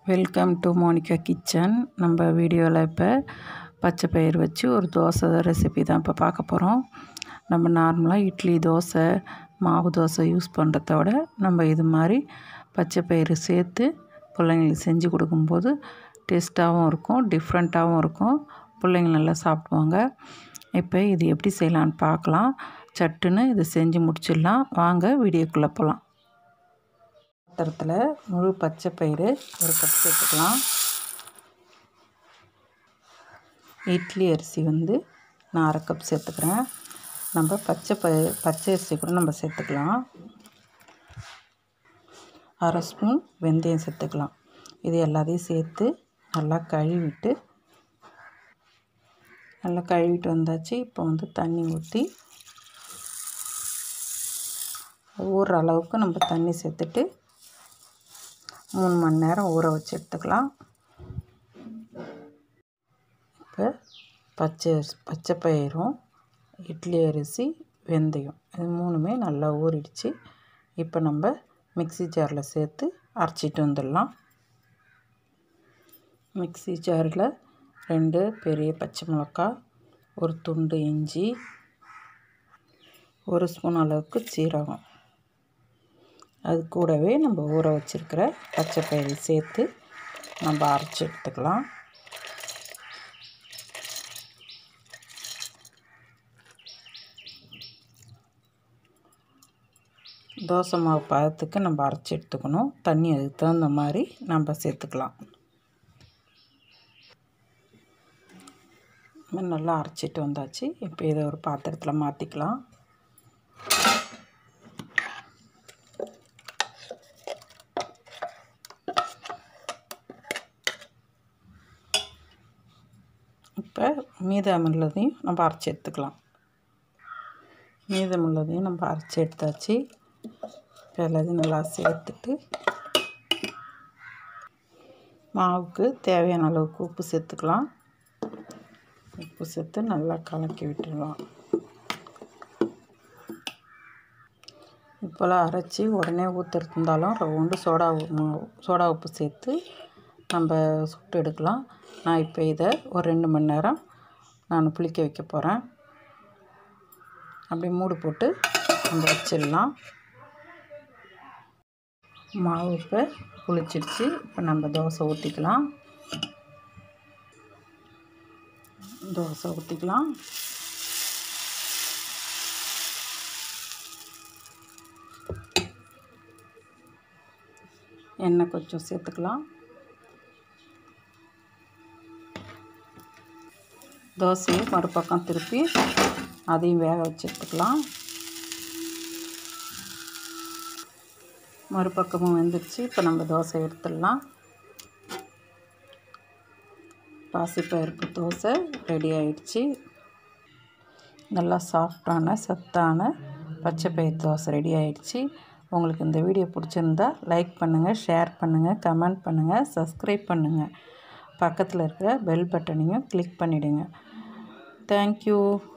welcome to Monica kitchen நம்ம வீடியோவில் இப்போ பச்சை பயிர் வச்சு ஒரு தோசை ரெசிபி தான் இப்போ பார்க்க போகிறோம் நம்ம நார்மலாக இட்லி தோசை மாவு தோசை யூஸ் பண்ணுறத விட நம்ம இது மாதிரி பச்சை பயிறு சேர்த்து பிள்ளைங்களுக்கு செஞ்சு கொடுக்கும்போது டேஸ்ட்டாகவும் இருக்கும் டிஃப்ரெண்ட்டாகவும் இருக்கும் பிள்ளைங்க நல்லா சாப்பிடுவாங்க இப்போ இது எப்படி செய்யலான்னு பார்க்கலாம் சட்டுன்னு இது செஞ்சு முடிச்சிடலாம் வாங்க வீடியோக்குள்ளே போகலாம் பாத்திரத்தில் முழு பச்சை பயிறு ஒரு கப் சேர்த்துக்கலாம் இட்லி அரிசி வந்து நான் அரை கப் சேர்த்துக்கிறேன் நம்ம பச்சை ப பச்சை அரிசி கூட நம்ம சேர்த்துக்கலாம் அரை ஸ்பூன் வெந்தயம் சேர்த்துக்கலாம் இது எல்லாத்தையும் சேர்த்து நல்லா கழுவிட்டு நல்லா கழுவிட்டு வந்தாச்சு இப்போ வந்து தண்ணி ஊற்றி ஊறுற அளவுக்கு நம்ம தண்ணி சேர்த்துட்டு மூணு மணி நேரம் ஊற வச்சு எடுத்துக்கலாம் இப்போ பச்சை பச்சை பயிரும் இட்லி அரிசி வெந்தயம் இது மூணுமே நல்லா ஊறிடுச்சு இப்போ நம்ம மிக்சி ஜாரில் சேர்த்து அரைச்சிட்டு வந்துடலாம் மிக்சி ஜாரில் ரெண்டு பெரிய பச்சை மிளகா ஒரு துண்டு இஞ்சி ஒரு ஸ்பூன் அளவுக்கு சீரகம் அது கூடவே நம்ம ஊற வச்சுருக்கிற பச்சை பயிறு சேர்த்து நம்ம அரைச்சி எடுத்துக்கலாம் தோசை மாவு பதத்துக்கு நம்ம அரைச்சி எடுத்துக்கணும் தண்ணி அதுக்கு தகுந்த மாதிரி நம்ம சேர்த்துக்கலாம் நல்லா அரைச்சிட்டு வந்தாச்சு இப்போ இதை ஒரு பாத்திரத்தில் மாற்றிக்கலாம் இப்போ மீதமுள்ளதையும் நம்ம அரைச்சி எடுத்துக்கலாம் மீதமுள்ளதையும் நம்ம அரைச்சி எடுத்தாச்சு இப்போ எல்லாத்தையும் நல்லா சேர்த்துட்டு மாவுக்கு தேவையான அளவுக்கு உப்பு சேர்த்துக்கலாம் உப்பு சேர்த்து நல்லா கலக்கி விட்டுடலாம் இப்போலாம் அரைச்சி உடனே ஊற்றுறது இருந்தாலும் ரவுண்டு சோடா மாவு சோடா உப்பு சேர்த்து நம்ம சுட்டு எடுக்கலாம் நான் இப்போ இதை ஒரு ரெண்டு மணி நேரம் நான் புளிக்க வைக்க போகிறேன் அப்படி மூடு போட்டு நம்ம வச்சிடலாம் மாவு இப்போ புளிச்சிடுச்சு இப்போ நம்ம தோசை ஊற்றிக்கலாம் தோசை ஊற்றிக்கலாம் எண்ணெய் கொஞ்சம் சேர்த்துக்கலாம் தோசையை மறுபக்கம் திருப்பி அதையும் வேக வச்சு எடுத்துக்கலாம் மறுபக்கமும் வெந்துருச்சு இப்போ நம்ம தோசை எடுத்துடலாம் பாசிப்பருப்பு தோசை ரெடி ஆயிடுச்சு நல்லா சாஃப்டான சத்தான பச்சை பயிர் தோசை ரெடி ஆயிடுச்சு உங்களுக்கு இந்த வீடியோ பிடிச்சிருந்தா லைக் பண்ணுங்கள் ஷேர் பண்ணுங்கள் கமெண்ட் பண்ணுங்கள் சப்ஸ்கிரைப் பண்ணுங்கள் பக்கத்தில் இருக்கிற பெல் பட்டனையும் கிளிக் பண்ணிவிடுங்க தேங்க்யூ